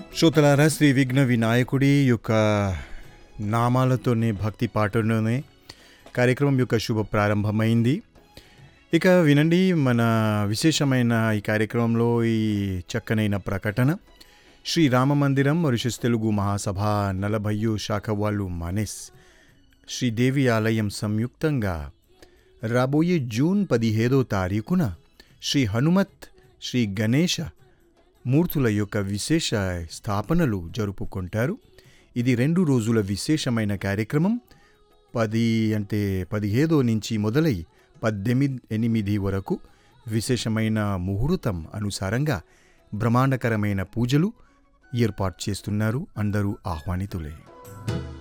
శ్రోతలారా శ్రీ విఘ్న వినాయకుడి యొక్క నామాలతోనే భక్తి పాటలోనే కార్యక్రమం యొక్క శుభ ప్రారంభమైంది ఇక వినండి మన విశేషమైన ఈ కార్యక్రమంలో ఈ చక్కనైన ప్రకటన శ్రీ రామ మందిరం మరిషస్ తెలుగు మహాసభ నలభయ్యో శాఖ వాళ్ళు మానేస్ శ్రీదేవి ఆలయం సంయుక్తంగా రాబోయే జూన్ పదిహేదో తారీఖున శ్రీ హనుమత్ శ్రీ గణేష మూర్తుల యొక్క విశేష స్థాపనలు జరుపుకుంటారు ఇది రెండు రోజుల విశేషమైన కార్యక్రమం పది అంటే పదిహేదో నుంచి మొదలై పద్దెనిమిది ఎనిమిది వరకు విశేషమైన ముహూర్తం అనుసారంగా బ్రహ్మాండకరమైన పూజలు ఏర్పాటు చేస్తున్నారు అందరూ ఆహ్వానితులే